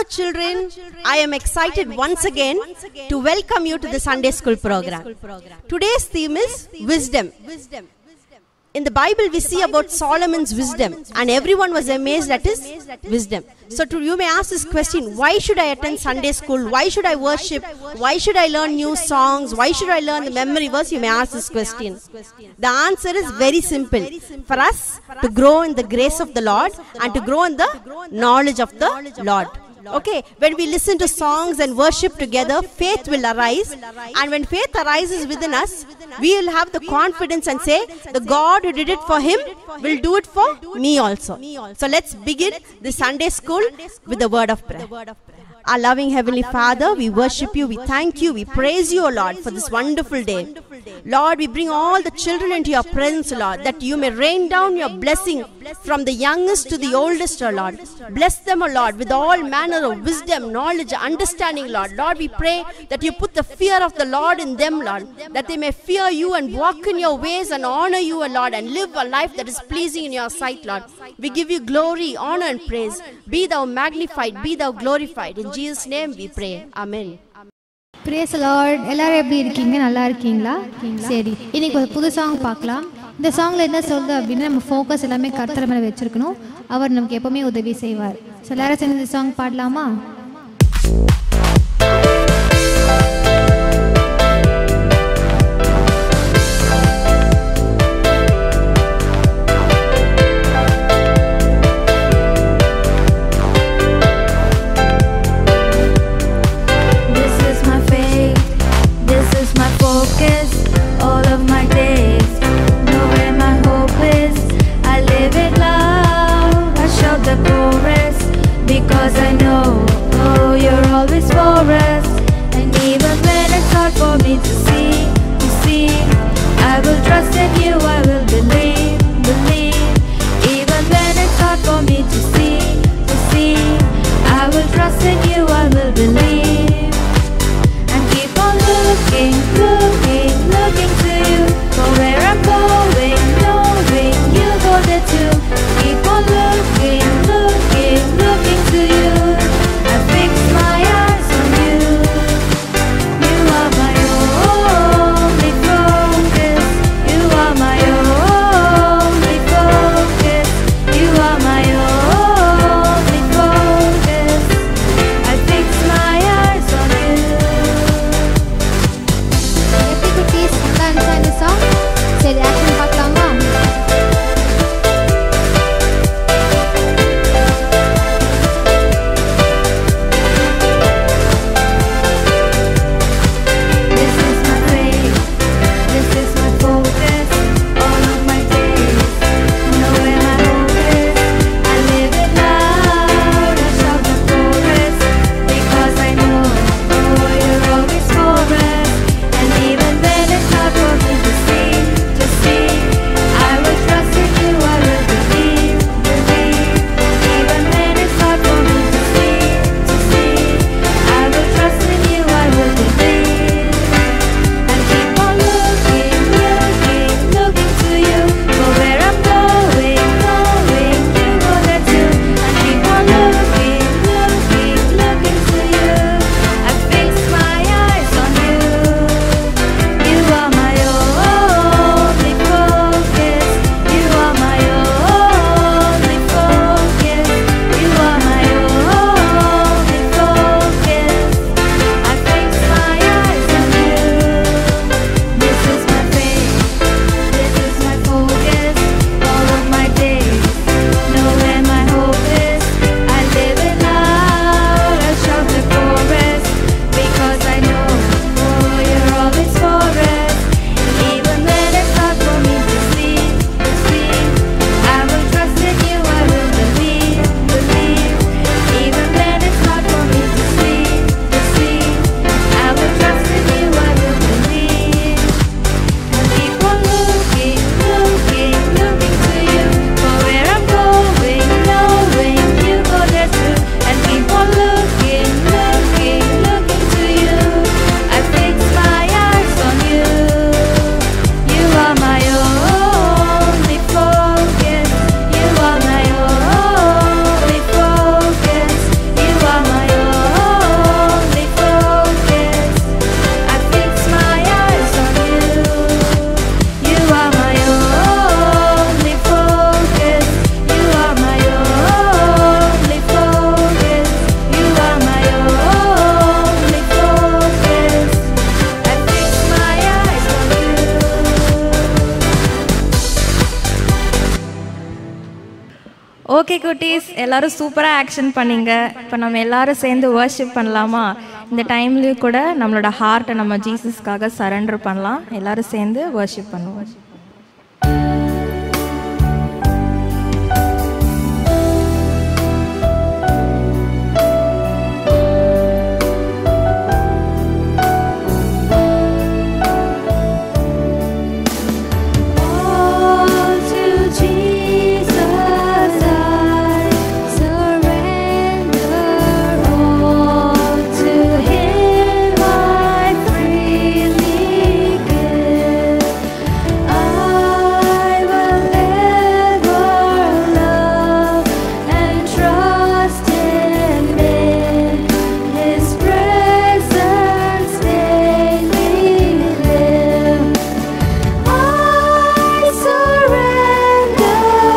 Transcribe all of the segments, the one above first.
Hello, children. I am excited once again to welcome you to the Sunday School program. Today's theme is wisdom. In the Bible, we see about Solomon's wisdom, and everyone was amazed at his wisdom. So, to, you may ask this question why should I attend Sunday school? Why should I worship? Why should I learn new songs? Why should I learn the memory verse? You may ask this question. The answer is very simple. For us to grow in the grace of the Lord and to grow in the knowledge of the Lord. Okay, when we listen to songs and worship together, faith will arise. And when faith arises within us, we will have the confidence and say, The God who did it for him will do it for me also. So let's begin the Sunday school with the word of prayer. Our loving Heavenly Father, we worship you, we thank you, we praise you, O Lord, for this wonderful day. Lord, we bring all the children into your presence, Lord, that you may rain down your blessing from the youngest to the oldest, O Lord. Bless them, O Lord, with all manner of wisdom, knowledge, understanding, Lord. Lord, we pray that you put the fear of the Lord in them, Lord, that they may fear you and walk in your ways and honor you, O Lord, and live a life that is pleasing in your sight, Lord. We give you glory, honor, and praise. Be thou magnified, be thou glorified. In Jesus' name we pray. Amen. Praise Lord எல்லாரும் எப்படி இருக்கீங்க நல்லா இருக்கீங்களா சரி இன்னைக்கு ஒரு புது song பார்க்கலாம் இந்த சாங்ல என்ன சொல்லுது அப்படின்னா நம்ம ஃபோக்கஸ் எல்லாமே கர்த்தர் மேலே வச்சிருக்கணும் அவர் நமக்கு எப்பவுமே உதவி செய்வார் ஸோ எல்லாரும் சேர்ந்து இந்த சாங் பாடலாமா This is my faith, this is my focus, all of my days. Know where my hope is, I live it loud. I shout the chorus because I know, oh, you're always for us. And even when it's hard for me to see, to see, I will trust in you, I will believe, believe. Even when it's hard for me to see, to see, I will trust in you, I will believe. And keep on looking, looking, looking to you for where I'm going, knowing you go there too. Keep on looking, looking, looking to you. I fix my eyes on you. Okay குட்டீஸ் எல்லாரும் சூப்பராக action பண்ணீங்க இப்போ நம்ம எல்லாரும் சேர்ந்து worship பண்ணலாமா இந்த டைம்லேயும் கூட நம்மளோட ஹார்ட்டை நம்ம ஜீசஸ்க்காக சரண்டர் பண்ணலாம் எல்லாரும் சேர்ந்து வர்ஷிப் பண்ணுவோம் All to Jesus I surrender. All to Him I freely give. I will ever love and trust Him in His presence daily live. I surrender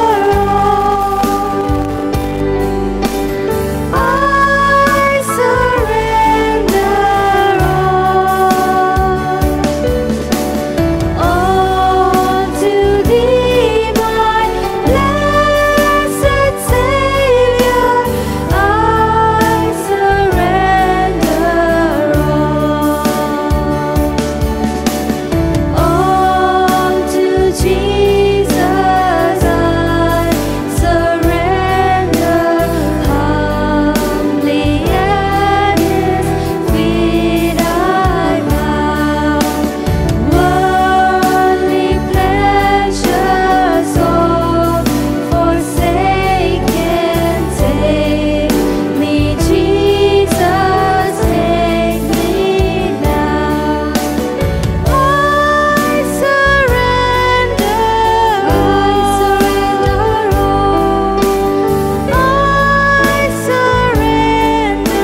all. I surrender all. All to Thee, my blessed Savior. I surrender all. All to Jesus I surrender humbly at His feet I bow. Worldly pleasures all forsaken, take me, Jesus, take me now. I surrender, I surrender all. I surrender,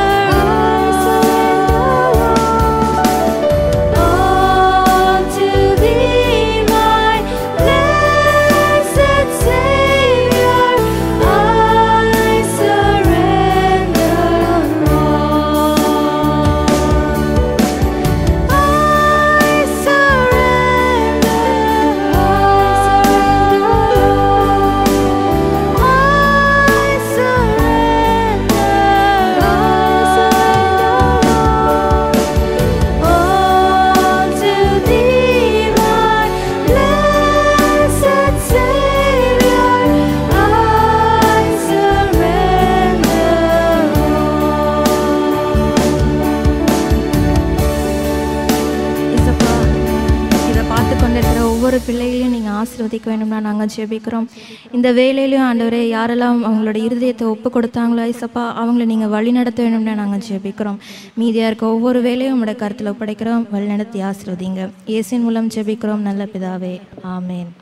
I surrender all. to Thee, my blessed Savior. I surrender all. I surrender, I surrender, all to Thee, my blessed Savior. I surrender இசப்பா இதை பார்த்து கொண்டிருக்கிற ஒவ்வொரு பிள்ளைகளையும் நீங்கள் ஆசீர்வதிக்க வேண்டும்னா நாங்கள் ஜெபிக்கிறோம் இந்த வேலையிலையும் ஆண்டவரே யாரெல்லாம் அவங்களோட இருதயத்தை ஒப்பு கொடுத்தாங்களோ ஐசப்பா அவங்கள நீங்கள் வழி நடத்த வேண்டும்னா நாங்கள் ஜெபிக்கிறோம் மீதியாக இருக்க ஒவ்வொரு வேலையும் உங்களோட கருத்தில் ஒப்படைக்கிறோம் வழி நடத்தி ஆசீர்வதிங்க இயேசின் மூலம் ஜெபிக்கிறோம் நல்ல பிதாவே ஆமேன்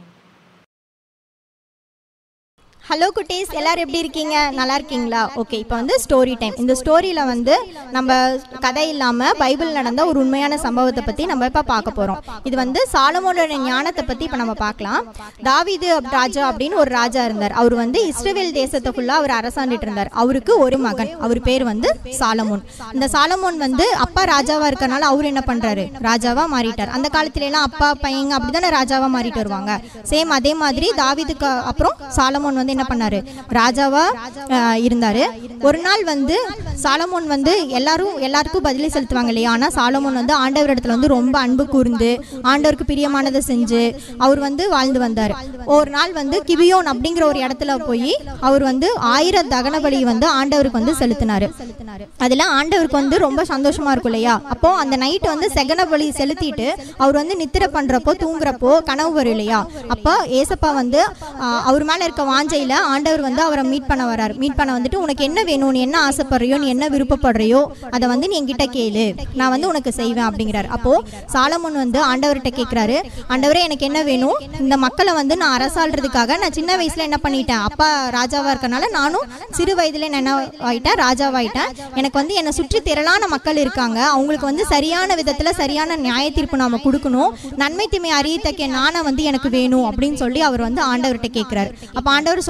ஹலோ குட்டீஸ் எல்லாரும் எப்படி இருக்கீங்க நல்லா இருக்கீங்களா ஓகே இப்போ வந்து ஸ்டோரி டைம் இந்த ஸ்டோரியில் வந்து நம்ம கதை இல்லாமல் பைபிள் நடந்த ஒரு உண்மையான சம்பவத்தை பற்றி நம்ம இப்போ பார்க்க போகிறோம் இது வந்து சாலமோனோட ஞானத்தை பற்றி இப்போ நம்ம பார்க்கலாம் தாவீது அப்~ ராஜா அப்படின்னு ஒரு ராஜா இருந்தார் அவர் வந்து இஸ்ரேல் தேசத்தை ஃபுல்லாக அவர் அரசாண்டுட்டு இருந்தார் அவருக்கு ஒரு மகன் அவர் பேர் வந்து சாலமோன் இந்த சாலமோன் வந்து அப்பா ராஜாவாக இருக்கறனால அவர் என்ன பண்ணுறாரு ராஜாவாக மாறிட்டார் அந்த காலத்துல எல்லாம் அப்பா பையங்க அப்படி தானே ராஜாவாக மாறிட்டு வருவாங்க சேம் அதே மாதிரி தாவீதுக்கு அப்புறம் சாலமோன் வந்து என்ன பண்ணாரு ராஜாவா ஆஹ், இருந்தாரு ஒரு நாள் வந்து சாலமோன் வந்து எல்லாரும் எல்லாருக்கும் பதிலி செலுத்துவாங்க இல்லையா ஆனா சாலமோன் வந்து ஆண்டவர் இடத்துல வந்து ரொம்ப அன்பு கூர்ந்து ஆண்டவருக்கு பிரியமானதை செஞ்சு அவர் வந்து வாழ்ந்து வந்தார் ஒரு நாள் வந்து கிபியோன் அப்படிங்கிற ஒரு இடத்துல போய் அவர் வந்து ஆயிரம் தகன பலி வந்து ஆண்டவருக்கு வந்து செலுத்தினாரு அதுல ஆண்டவருக்கு வந்து ரொம்ப சந்தோஷமா இருக்கும் இல்லையா அப்போ அந்த நைட் வந்து செகன பலி செலுத்திட்டு அவர் வந்து நித்திரை பண்றப்போ தூங்குறப்போ கனவு வரும் இல்லையா அப்போ ஏசப்பா வந்து ஆஹ், அவர் மேல இருக்க வாஞ்சையில ஆண்டவர் வந்து அவரை மீட் பண்ண வராரு மீட் பண்ண வந்துட்டு உனக்கு என்ன வேணும் நீ என்ன ஆசைப்படுறியோ நீ என்ன விருப்பப்படுறியோ அதை வந்து நீ என்கிட்ட கேளு நான் வந்து உனக்கு செய்வேன் அப்படிங்கிறார் அப்போ சாலமோன் வந்து ஆண்டவர்கிட்ட கேட்கிறாரு ஆண்டவரே எனக்கு என்ன வேணும் இந்த மக்களை வந்து நான் அரசாள்றதுக்காக நான் சின்ன வயசுல என்ன பண்ணிட்டேன் அப்பா ராஜாவா இருக்கனால நானும் சிறு வயதுல நான் என்ன ஆயிட்டேன் ராஜாவாயிட்டேன் எனக்கு வந்து என்னை சுற்றி திரளான மக்கள் இருக்காங்க அவங்களுக்கு வந்து சரியான விதத்துல சரியான நியாய தீர்ப்பு நாம கொடுக்கணும் நன்மை தீமை அறியத்தக்க நாணம் வந்து எனக்கு வேணும் அப்படின்னு சொல்லி அவர் வந்து ஆண்டவர்கிட்ட கேட்கிறாரு அப்ப ஆண்டவர்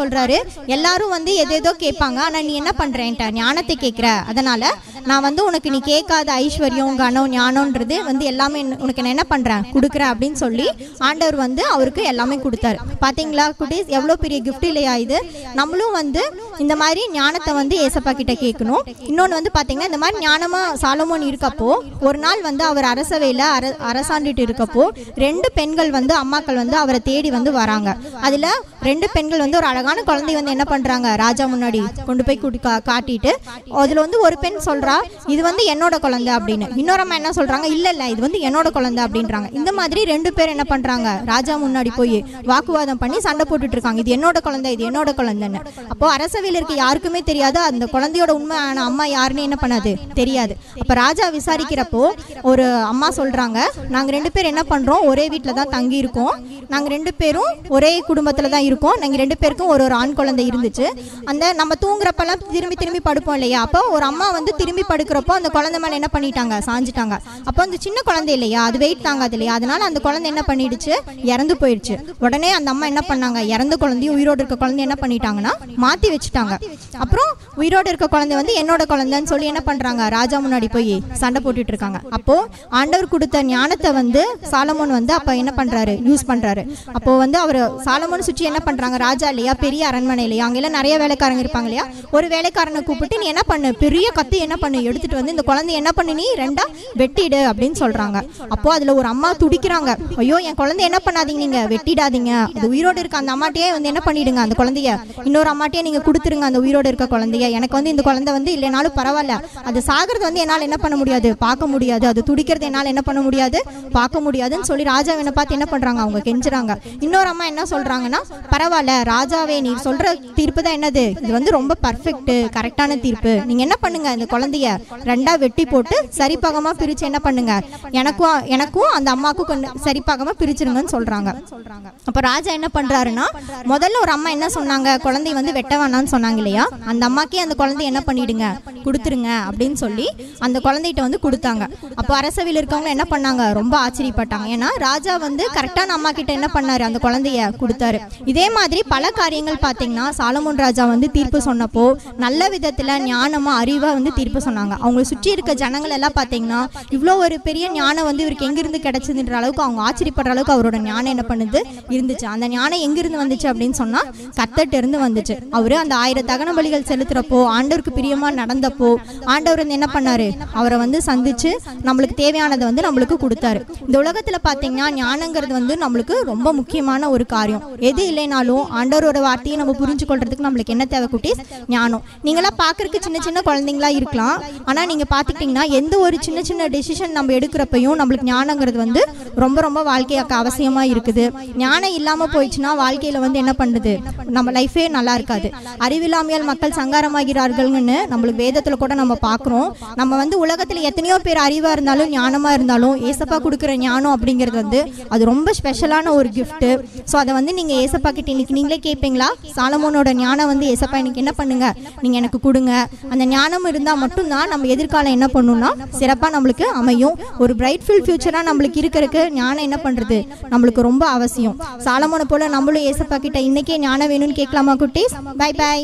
சொல்றாரு எல்லாரும் வந்து எதேதோ கேட்பாங்க ஆனா நீ என்ன பண்றேன்ட்ட ஞானத்தை கேட்குற அதனால நான் வந்து உனக்கு நீ கேட்காத ஐஸ்வர்யம் கனம் ஞானம்ன்றது வந்து எல்லாமே என்ன- உனக்கு நான் என்ன பண்றேன் கொடுக்குறேன் அப்படின்னு சொல்லி ஆண்டவர் வந்து அவருக்கு எல்லாமே கொடுத்தாரு பாத்தீங்களா குட்டீஸ் எவ்வளோ பெரிய gift இல்லையா இது நம்மளும் வந்து இந்த மாதிரி ஞானத்தை வந்து ஏசப்பா கிட்ட கேட்கணும் இன்னொன்று வந்து பாத்தீங்கன்னா இந்த மாதிரி ஞானமா சாலமோன் இருக்கப்போ ஒரு நாள் வந்து அவர் அரசவையில் அர அரசாண்டுட்டு இருக்கப்போ ரெண்டு பெண்கள் வந்து அம்மாக்கள் வந்து அவரை தேடி வந்து வராங்க அதுல ரெண்டு பெண்கள் வந்து ஒரு அழகான குழந்தை வந்து என்ன பண்றாங்க ராஜா முன்னாடி கொண்டு போய் குடி கா- காட்டிட்டு அதுல வந்து ஒரு பெண் சொல்றா இது வந்து என்னோட குழந்தை அப்படின்னு இன்னொரு அம்மா என்ன சொல்றாங்க இல்ல இல்ல இது வந்து என்னோட குழந்தை அப்படின்றாங்க இந்த மாதிரி ரெண்டு பேர் என்ன பண்றாங்க ராஜா முன்னாடி போய் வாக்குவாதம் பண்ணி சண்டை போட்டுட்டு இருக்காங்க இது என்னோட குழந்தை இது என்னோட குழந்தைன்னு அப்போ அரசவையில் இருக்க யாருக்குமே தெரியாது அந்த குழந்தையோட உண்மையான அம்மா யாருன்னு என்ன பண்ணாது தெரியாது அப்ப ராஜா விசாரிக்கிறப்போ ஒரு அம்மா சொல்றாங்க நாங்க ரெண்டு பேர் என்ன பண்றோம் ஒரே வீட்டில் தான் தங்கி இருக்கோம் நாங்க ரெண்டு பேரும் ஒரே குடும்பத்துல தான் இருக்கோம் நாங்க ரெண்டு பேருக்கும் ஒரு ஒரு ஆண் குழந்தை இருந்துச்சு அந்த நம்ம தூங்குறப்பெல்லாம் திரும்பி திரும்பி படுப்போம் இல்லையா அப்போ ஒரு அம்மா வந்து திரும்பி படுக்கிறப்போ அந்த குழந்தை மேல என்ன பண்ணிட்டாங்க சாஞ்சிட்டாங்க அப்போ அந்த சின்ன குழந்தை இல்லையா அது வெயிட் தாங்காது இல்லையா அதனால அந்த குழந்தை என்ன பண்ணிடுச்சு இறந்து போயிடுச்சு உடனே அந்த அம்மா என்ன பண்ணாங்க இறந்த குழந்தையும் உயிரோடு இருக்க குழந்தை என்ன பண்ணிட்டாங்கன்னா மாத்தி வச்சுட்டாங்க அப்புறம் உயிரோடு இருக்க குழந்தை வந்து என்னோட குழந்தைன்னு சொல்லி என்ன பண்றாங்க ராஜா முன்னாடி போய் சண்டை போட்டுட்டு இருக்காங்க அப்போ ஆண்டவர் கொடுத்த ஞானத்தை வந்து சாலமோன் வந்து அப்ப என்ன பண்றாரு யூஸ் பண்றாரு அப்போ வந்து அவர் சாலமோன் சுற்றி என்ன பண்றாங்க ராஜா இல்லையா பெரிய அரண்மனை இல்லையா அங்கெல்லாம் நிறைய வேலைக்காரங்க இருப்பாங்க இல்லையா ஒரு வேலைக்காரனை கூப்பிட்டு நீ என்ன பண்ணு பெரிய கத்தி என்ன பண்ணு எடுத்துட்டு வந்து இந்த குழந்தை என்ன பண்ணு நீ ரெண்டா வெட்டிடு அப்படின்னு சொல்றாங்க அப்போ அதுல ஒரு அம்மா துடிக்கிறாங்க ஐயோ என் குழந்தை என்ன பண்ணாதீங்க நீங்க வெட்டிடாதீங்க அது உயிரோடு இருக்க அந்த அம்மாட்டையே வந்து என்ன பண்ணிடுங்க அந்த குழந்தைய இன்னொரு அம்மாட்டையே நீங்க கொடுத்துருங்க அந்த உயிரோடு இருக்க குழந்தைய எனக்கு வந்து இந்த குழந்தை வந்து இல்லைனாலும் பரவாயில்ல அது சாகிறது வந்து என்னால் என்ன பண்ண முடியாது பார்க்க முடியாது அது துடிக்கிறது என்னால் என்ன பண்ண முடியாது பார்க்க முடியாதுன்னு சொல்லி ராஜாவினை பார்த்து என்ன பண்றாங்க அவங்க கெஞ்சுறாங்க இன்னொரு அம்மா என்ன சொல்றாங்கன்னா பரவாயில்ல ராஜாவே நீ சொல்ற தீர்ப்பு தான் என்னது இது வந்து ரொம்ப பர்ஃபெக்ட் கரெக்டான தீர்ப்பு நீங்க என்ன பண்ணுங்க இந்த குழந்தைய ரெண்டா வெட்டி போட்டு சரிபாகமா பிரிச்சு என்ன பண்ணுங்க எனக்கும் எனக்கும் அந்த அம்மாக்கும் கொஞ்சம் சரிபாகமா பிரிச்சிருங்கன்னு சொல்றாங்க அப்ப ராஜா என்ன பண்றாருன்னா முதல்ல ஒரு அம்மா என்ன சொன்னாங்க குழந்தை வந்து வெட்ட வேணாம்னு சொன்னாங்க இல்லையா அந்த அம்மாக்கே அந்த குழந்தை என்ன பண்ணிடுங்க கொடுத்துருங்க அப்படின்னு சொல்லி அந்த குழந்தைகிட்ட வந்து கொடுத்தாங்க அப்போ அரசவையில் இருக்கவங்க என்ன பண்ணாங்க ரொம்ப ஆச்சரியப்பட்டாங்க ஏன்னா ராஜா வந்து கரெக்டான அம்மா கிட்ட என்ன பண்ணாரு அந்த குழந்தைய கொடுத்தாரு இதே மாதிரி பல காரியங்கள் பார்த்தீங்கன்னா சாலமோன் ராஜா வந்து தீர்ப்பு சொன்னப்போ நல்ல விதத்துல ஞானமா அறிவா வந்து தீர்ப்பு சொன்னாங்க அவங்களை சுற்றி இருக்க ஜனங்கள் எல்லாம் பார்த்தீங்கன்னா இவ்வளோ ஒரு பெரிய ஞானம் வந்து இவருக்கு எங்கிருந்து கிடைச்சதுன்ற அளவுக்கு அவங்க ஆச்சரியப்படுற அளவுக்கு அவரோட ஞானம் என்ன பண்ணுது இருந்துச்சு அந்த ஞானம் எங்கிருந்து வந்துச்சு அப்படின்னு சொன்னா கத்தட்ட இருந்து வந்துச்சு அவரு அந்த ஆயிரம் தகன பலிகள் செலுத்துறப்போ ஆண்டவருக்கு பிரியமா நடந்தப்போ ஆண்டவர் வந்து என்ன பண்ணாரு அவரை வந்து சந்திச்சு நம்மளுக்கு தேவையானதை வந்து நம்மளுக்கு கொடுத்தாரு இந்த உலகத்துல பாத்தீங்கன்னா ஞானங்கிறது வந்து நம்மளுக்கு ரொம்ப முக்கியமான ஒரு காரியம் எது இல்லைனாலும் ஆண்டவரோட வார்த்தையை நம்ம புரிஞ்சு கொள்றதுக்கு நம்மளுக்கு என்ன தேவை குட்டீஸ் ஞானம் நீங்களாம் பார்க்கறதுக்கு சின்ன சின்ன குழந்தைங்களா இருக்கலாம் ஆனா நீங்க பாத்துக்கிட்டீங்கன்னா எந்த ஒரு சின்ன சின்ன டெசிஷன் நம்ம எடுக்கிறப்பையும் நம்மளுக்கு ஞானங்கிறது வந்து ரொம்ப ரொம்ப வாழ்க்கையாக்க அவசியமா இருக்குது ஞானம் இல்லாம போயிடுச்சுன்னா வாழ்க்கையில வந்து என்ன பண்ணுது நம்ம லைஃபே நல்லா இருக்காது அறிவில்லாமையால் மக்கள் சங்காரமாகிறார்கள்னு நம்மளுக்கு வேதத்துல கூட நம்ம பார்க்குறோம் நம்ம வந்து உலகத்துல எத்தனையோ பேர் அறிவா இருந்தாலும் ஞானமா இருந்தாலும் ஏசப்பா கொடுக்குற ஞானம் அப்படிங்கிறது வந்து அது ரொம்ப ஸ்பெஷலான ஒரு gift ஸோ அதை வந்து நீங்க ஏசப்பா கிட்ட இன்னைக்கு நீங்களே கேட்பீங்களா சாலமோனோட ஞானம் வந்து ஏசப்பா இன்னைக்கு என்ன பண்ணுங்க நீங்க எனக்கு கொடுங்க அந்த ஞானம் இருந்தா மட்டும்தான் நம்ம எதிர்காலம் என்ன பண்ணணும்னா சிறப்பா நம்மளுக்கு அமையும் ஒரு பிரைட்ஃபுல் ஃபியூச்சரா நம்மளுக்கு இருக்கிறதுக்கு ஞானம் என்ன பண்றது நம்மளுக்கு ரொம்ப அவசியம் சாலமோனை போல நம்மளும் ஏசப்பா கிட்ட இன்னைக்கே ஞானம் வேணும்னு கேட்கலாமா குட்டீஸ் பை பை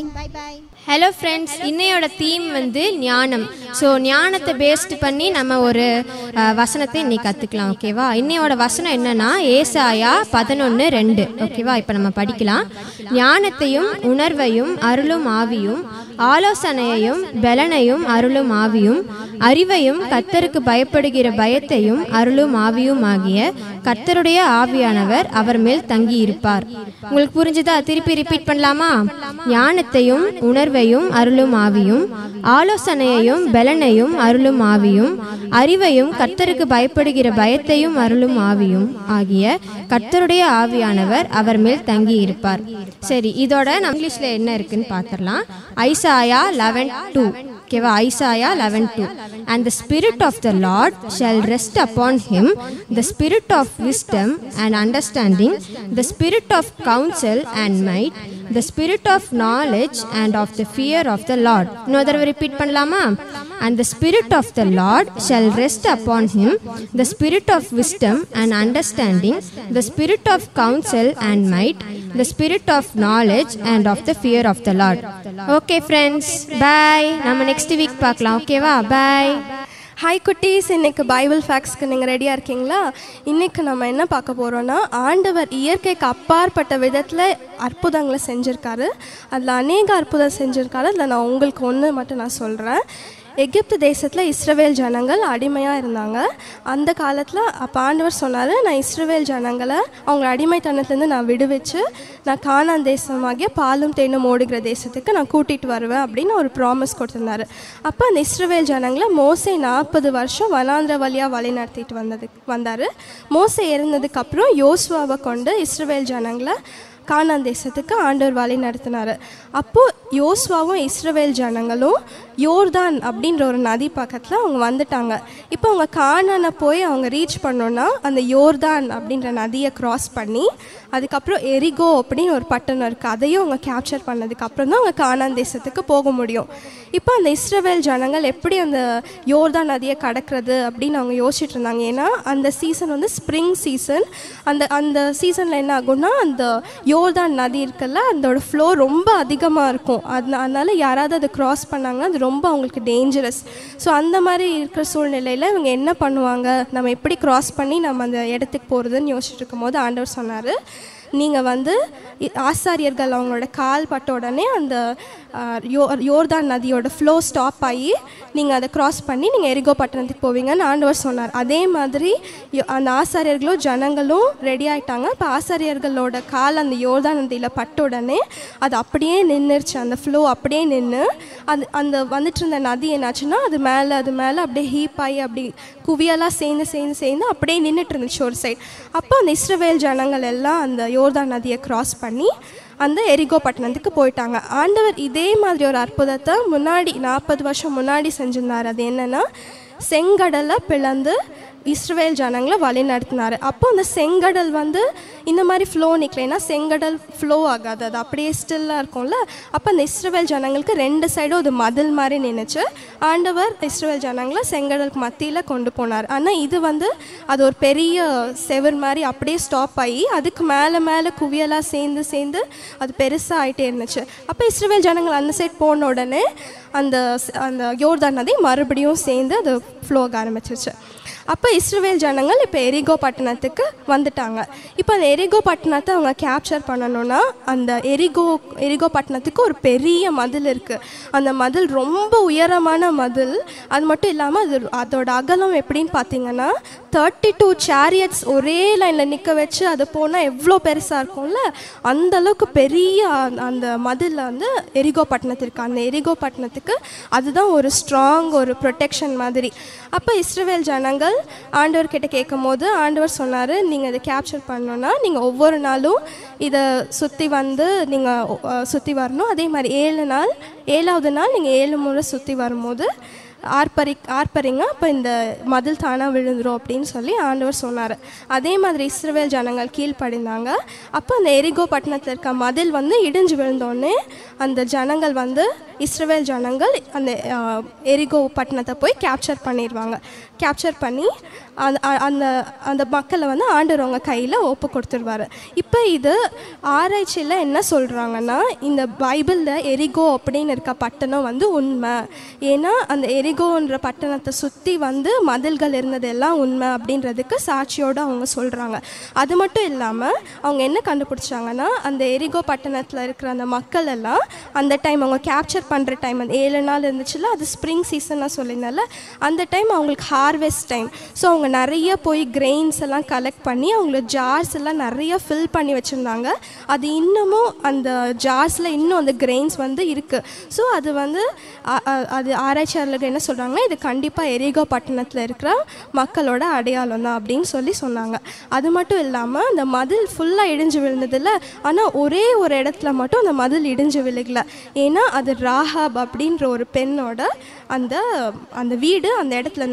ஹலோ ஃப்ரெண்ட்ஸ் இன்னையோட தீம் வந்து ஞானம் ஸோ ஞானத்தை பேஸ்ட் பண்ணி நம்ம ஒரு அஹ், வசனத்தை இன்னைக்கு கற்றுக்கலாம் ஓகேவா இன்னையோட வசனம் என்னன்னா ஏசாயா பதினொன்று ரெண்டு ஓகேவா இப்போ நம்ம படிக்கலாம் ஞானத்தையும் உணர்வையும் அருளும் ஆவியும் ஆலோசனையையும் பலனையும் அருளும் ஆவியும் அறிவையும் கர்த்தருக்கு பயப்படுகிற பயத்தையும் அருளும் ஆவியும் ஆகிய கர்த்தருடைய ஆவியானவர் அவர் மேல் தங்கி இருப்பார் உங்களுக்கு புரிஞ்சுதா திருப்பி ரிப்பீட் பண்ணலாமா ஞானத்தையும் உணர்வையும் அருளும் ஆவியும் ஆலோசனையையும் பலனையும் அருளும் ஆவியும் அறிவையும் கர்த்தருக்கு பயப்படுகிற பயத்தையும் அருளும் ஆவியும் ஆகிய கர்த்தருடைய ஆவியானவர் அவர் மேல் தங்கி இருப்பார் சரி இதோட நம்ம இங்கிலீஷ்ல என்ன இருக்குன்னு பார்த்துடலாம் ஐசாயா லெவன் டூ ஓகேவா Isaiah eleven two and the spirit of the Lord shall rest upon him the spirit of wisdom and understanding the spirit of counsel and might the spirit of knowledge and of the fear of the Lord. இன்னொரு தடவை repeat பண்ணலாமா and the spirit of the Lord shall rest upon him, the spirit of wisdom and understanding, the spirit of counsel and might, the spirit of knowledge and of the fear of the Lord. Okay friends, bye. நம்ம next week பார்க்கலாம் ஓகேவா bye. Hi குட்டீஸ் இன்னைக்கு Bible ஃபேக்ஸ்க்கு நீங்கள் ரெடியாக இருக்கீங்களா இன்னைக்கு நம்ம என்ன பார்க்க போகிறோன்னா ஆண்டவர் இயற்கைக்கு அப்பாற்பட்ட விதத்தில் அற்புதங்களை செஞ்சுருக்காரு அதில் அநேக அற்புதம் செஞ்சுருக்காரு அதில் நான் உங்களுக்கு ஒன்று மட்டும் நான் சொல்கிறேன் எகிப்து தேசத்தில் இஸ்ரவேல் ஜனங்கள் அடிமையாக இருந்தாங்க அந்த காலத்தில் அப்போ ஆண்டவர் சொன்னார் நான் இஸ்ரவேல் ஜனங்களை அவங்க அடிமைத்தனத்துலேருந்து நான் விடுவிச்சு நான் கானான் தேசமாகிய பாலும் தேனும் ஓடுகிற தேசத்துக்கு நான் கூட்டிகிட்டு வருவேன் அப்படின்னு ஒரு ப்ராமிஸ் கொடுத்துருந்தாரு அப்போ அந்த இஸ்ரவேல் ஜனங்களை மோசே நாற்பது வருஷம் வனாந்திர வழியாக வழி நடத்திட்டு வந்தது வந்தார் மோசே இறந்ததுக்கப்புறம் யோசுவாவை கொண்டு இஸ்ரவேல் ஜனங்களை கானான் தேசத்துக்கு ஆண்டவர் வழி நடத்தினார் அப்போது யோசுவாவும் இஸ்ரவேல் ஜனங்களும் யோர்தான் அப்படின்ற ஒரு நதி பக்கத்தில் அவங்க வந்துட்டாங்க இப்போ அவங்க கானானை போய் அவங்க ரீச் பண்ணோன்னா அந்த யோர்தான் அப்படின்ற நதியை கிராஸ் பண்ணி அதுக்கப்புறம் எரிகோ அப்படின்னு ஒரு பட்டணம் இருக்குது அதையும் அவங்க கேப்சர் பண்ணதுக்கப்புறம் தான் அவங்க கானான் தேசத்துக்கு போக முடியும் இப்போ அந்த இஸ்ரவேல் ஜனங்கள் எப்படி அந்த யோர்தான் நதியை கடக்கிறது அப்படின்னு அவங்க யோசிச்சுட்டு இருந்தாங்க ஏன்னா அந்த சீசன் வந்து ஸ்ப்ரிங் சீசன் அந்த அந்த சீசனில் என்ன ஆகும்னா அந்த யோர்தான் நதி இருக்குல்ல அதோட ஃப்ளோ ரொம்ப அதிகமாக இருக்கும் அது அதனால யாராவது அதை கிராஸ் பண்ணாங்கன்னா அது ரொம்ப அவங்களுக்கு டேஞ்சரஸ் ஸோ அந்த மாதிரி இருக்கிற சூழ்நிலையில் இவங்க என்ன பண்ணுவாங்க நம்ம எப்படி கிராஸ் பண்ணி நம்ம அந்த இடத்துக்கு போகிறதுன்னு யோசிச்சுட்டு இருக்கும்போது ஆண்டவர் சொன்னார் நீங்கள் வந்து இ- ஆசாரியர்கள் அவங்களோட கால் பட்ட உடனே அந்த ஆ, யோ யோர்தான் நதியோட ஃப்ளோ ஸ்டாப் ஆகி நீங்கள் அதை கிராஸ் பண்ணி நீங்கள் எரிகோ பட்டணத்துக்கு போவீங்கன்னு ஆண்டவர் சொன்னார் அதே மாதிரி யோ- அந்த ஆசாரியர்களும் ஜனங்களும் ரெடி ஆயிட்டாங்க இப்போ ஆசாரியர்களோட கால் அந்த யோர்தான் நதியில் பட்ட உடனே அது அப்படியே நின்றுச்சு அந்த ஃப்ளோ அப்படியே நின்று அது அந்த வந்துட்டு இருந்த நதி என்னாச்சுன்னா அது மேலே அது மேலே அப்படியே ஹீப் ஆகி அப்படி குவியலாக சேர்ந்து சேர்ந்து சேர்ந்து அப்படியே நின்றுட்டு இருந்துச்சு ஒரு சைடு அப்போ அந்த இஸ்ரவேல் ஜனங்கள் எல்லாம் அந்த யோர்தான் நதியை கிராஸ் பண்ணி அந்த எரிகோ பட்டணத்துக்கு போயிட்டாங்க ஆண்டவர் இதே மாதிரி ஒரு அற்புதத்தை முன்னாடி நாற்பது வருஷம் முன்னாடி செஞ்சிருந்தார் அது என்னன்னா செங்கடலை பிளந்து இஸ்ரவேல் ஜனங்களை வழி நடத்தினார் அப்போ அந்த செங்கடல் வந்து இந்த மாதிரி ஃப்ளோ நிற்கலைன்னா செங்கடல் ஃப்ளோ ஆகாது அது அப்படியே ஸ்டில்லாக இருக்கும்ல அப்போ அந்த இஸ்ரவேல் ஜனங்களுக்கு ரெண்டு சைடும் அது மதில் மாதிரி நின்றுச்சு ஆண்டவர் இஸ்ரவேல் ஜனங்களை செங்கடலுக்கு மத்தியில் கொண்டு போனார் ஆனால் இது வந்து அது ஒரு பெரிய செவர் மாதிரி அப்படியே ஸ்டாப் ஆகி அதுக்கு மேலே மேலே குவியலாக சேர்ந்து சேர்ந்து அது பெருசாக ஆகிட்டே இருந்துச்சு அப்போ இஸ்ரவேல் ஜனங்கள் அந்த சைட் போன உடனே அந்த ஸ்- அந்த யோர்தான் நதி மறுபடியும் சேர்ந்து அது ஃப்ளோ ஆக ஆரம்பிச்சிருச்சு அப்போ இஸ்ரவேல் ஜனங்கள் இப்போ எரிகோ பட்டணத்துக்கு வந்துட்டாங்க இப்போ அந்த எரிகோ பட்டணத்தை அவங்க கேப்சர் பண்ணணும்னா அந்த எரிகோ எரிகோ பட்டணத்துக்கு ஒரு பெரிய மதில் இருக்குது அந்த மதில் ரொம்ப உயரமான மதில் அது மட்டும் இல்லாமல் அது அதோட அகலம் எப்படின்னு பார்த்தீங்கன்னா தேர்ட்டி டூ சேரியட்ஸ் ஒரே லைனில் நிற்க வச்சு அது போனால் எவ்வளோ பெருசாக இருக்கும்ல அந்த அளவுக்கு பெரிய அந்த- அந்த மதில் வந்து எரிகோ பட்டணத்திற்கு அந்த எரிகோ பட்டணத்துக்கு அதுதான் ஒரு ஸ்ட்ராங் ஒரு ப்ரொடெக்ஷன் மாதிரி அப்போ இஸ்ரவேல் ஜனங்கள் ஆண்டவர் கிட்ட கேட்கும் போது ஆண்டவர் சொன்னார் நீங்கள் இதை கேப்சர் பண்ணணும்னா நீங்கள் ஒவ்வொரு நாளும் இதை சுற்றி வந்து நீங்கள் சுற்றி வரணும் அதே மாதிரி ஏழு நாள் ஏழாவது நாள் நீங்கள் ஏழு முறை சுற்றி வரும்போது ஆர்ப்பரி ஆர்ப்பரிங்க அப்போ இந்த மதில் தானாக விழுந்துரும் அப்படின்னு சொல்லி ஆண்டவர் சொன்னார் அதே மாதிரி இஸ்ரவேல் ஜனங்கள் கீழ்ப்படிந்தாங்க அப்போ அந்த எரிகோ பட்டணத்தில் இருக்க மதில் வந்து இடிஞ்சு விழுந்தோடனே அந்த ஜனங்கள் வந்து இஸ்ரவேல் ஜனங்கள் அந்த ஆஹ், எரிகோ பட்டணத்தை போய் கேப்சர் பண்ணிடுவாங்க கேப்சர் பண்ணி அந்த அ- அந்த அந்த மக்களை வந்து ஆண்டவர் அவங்க கையில் ஒப்பு கொடுத்துருவாரு இப்போ இது ஆராய்ச்சியில் என்ன சொல்கிறாங்கன்னா இந்த பைபிளில் எரிகோ அப்படின்னு இருக்க பட்டணம் வந்து உண்மை ஏன்னா அந்த எரிகோன்ற பட்டணத்தை சுற்றி வந்து மதில்கள் இருந்ததெல்லாம் உண்மை அப்படின்றதுக்கு சாட்சியோடு அவங்க சொல்கிறாங்க அது மட்டும் இல்லாமல் அவங்க என்ன கண்டுபிடிச்சாங்கன்னா அந்த எரிகோ பட்டணத்தில் இருக்கிற அந்த மக்கள் எல்லாம் அந்த டைம் அவங்க கேப்சர் பண்ணுற டைம் அந்த ஏழு நாள் இருந்துச்சுல அது ஸ்ப்ரிங் சீசனாக சொல்லியிருந்தால அந்த டைம் அவங்களுக்கு ஹார்வெஸ்ட் டைம் ஸோ அவங்க நிறைய போய் கிரெயின்ஸ் எல்லாம் கலெக்ட் பண்ணி அவங்களுக்கு ஜார்ஸ் எல்லாம் நிறைய ஃபில் பண்ணி வச்சுருந்தாங்க அது இன்னமும் அந்த ஜார்ஸில் இன்னும் அந்த கிரெயின்ஸ் வந்து இருக்குது ஸோ அது வந்து அ- அ- அது ஆராய்ச்சியாளர்கள் என்ன சொல்கிறாங்கன்னா இது கண்டிப்பாக எரிகோ பட்டணத்தில் இருக்கிற மக்களோட அடையாளம் தான் அப்படின்னு சொல்லி சொன்னாங்க அது மட்டும் இல்லாமல் அந்த மதில் ஃபுல்லாக இடிஞ்சு விழுந்ததில்ல ஆனால் ஒரே ஒரு இடத்துல மட்டும் அந்த மதில் இடிஞ்சு விழுகல ஏன்னா அது ராஹாப் அப்படின்ற ஒரு பெண்ணோட அந்த அந்த வீடு அந்த இடத்துல இருந்துச்சு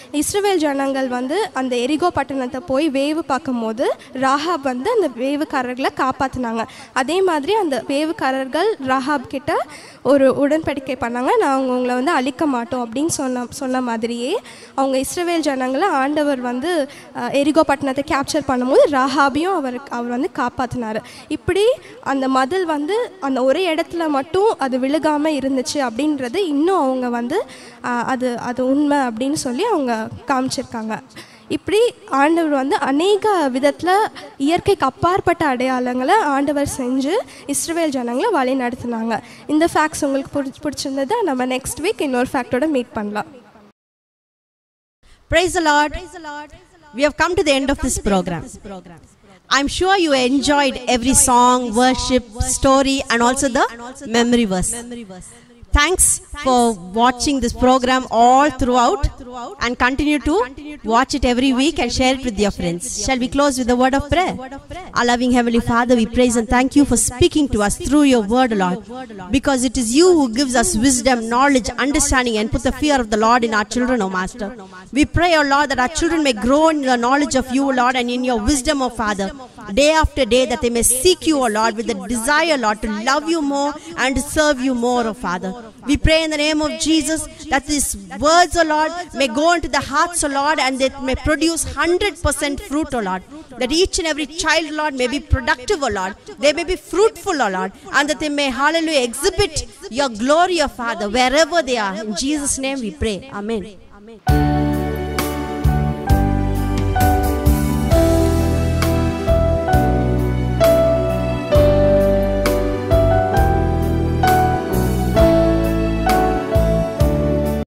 இஸ்ரவேல் ஜனங்கள் வந்து அந்த எரிகோ பட்டணத்தை போய் வேவு பார்க்கும்போது ராஹாப் வந்து அந்த வேவுக்காரர்களை காப்பாற்றினாங்க அதே மாதிரி அந்த வேவுக்காரர்கள் ராஹாப் கிட்ட ஒரு உடன்படிக்கை பண்ணாங்க நாங்கள் உங்களை வந்து அழிக்க மாட்டோம் அப்படின்னு சொன்ன சொன்ன மாதிரியே அவங்க இஸ்ரவேல் ஜனங்களை ஆண்டவர் வந்து அஹ், எரிகோ பட்டணத்தை கேப்சர் பண்ணும்போது ராஹாபையும் அவர் அவர் வந்து காப்பாற்றினார் இப்படி அந்த மதில் வந்து அந்த ஒரே இடத்துல மட்டும் அது விழுகாமல் இருந்துச்சு அப்படின்றது இன்னும் அவங்க வந்து அஹ், அது அது உண்மை அப்படின்னு சொல்லி அவங்க காமிச்சிருக்காங்க இப்படி ஆண்டவர் வந்து அநேக விதத்தில் இயற்கைக்கு அப்பாற்பட்ட அடையாளங்களை ஆண்டவர் செஞ்சு இஸ்ரவேல் ஜனங்களை வழி நடத்துனாங்க இந்த ஃபேக்ட்ஸ் உங்களுக்கு பிடிச்சி பிடிச்சிருந்ததை நம்ம நெக்ஸ்ட் வீக் இன்னொரு ஃபேக்டோட மீட் பண்ணலாம் Praise the Lord. We have come to the end of this program. I'm sure you enjoyed every song, worship, story, and also the memory verse. Thanks for watching this program all throughout and continue to watch it every week and share it with your friends. Shall we close with a word of prayer? Our loving Heavenly Father, we praise and thank you for speaking to us through your word, Lord. Because it is you who gives us wisdom, knowledge, understanding, and put the fear of the Lord in our children, O Master. We pray, O Lord, that our children may grow in your knowledge of you, O Lord, and in your wisdom, O Father, day after day, that they may seek you, O Lord, with a desire, Lord, to love you more and to serve you more, O Father. We pray in the name of Jesus that these words, O Lord, may go into the hearts, O Lord, and that may produce 100% fruit, O Lord. That each and every child, Lord, may be productive, O Lord. They may be fruitful, O Lord, and that they may, hallelujah, exhibit your glory, O Father, wherever they are. In Jesus' name we pray. Amen.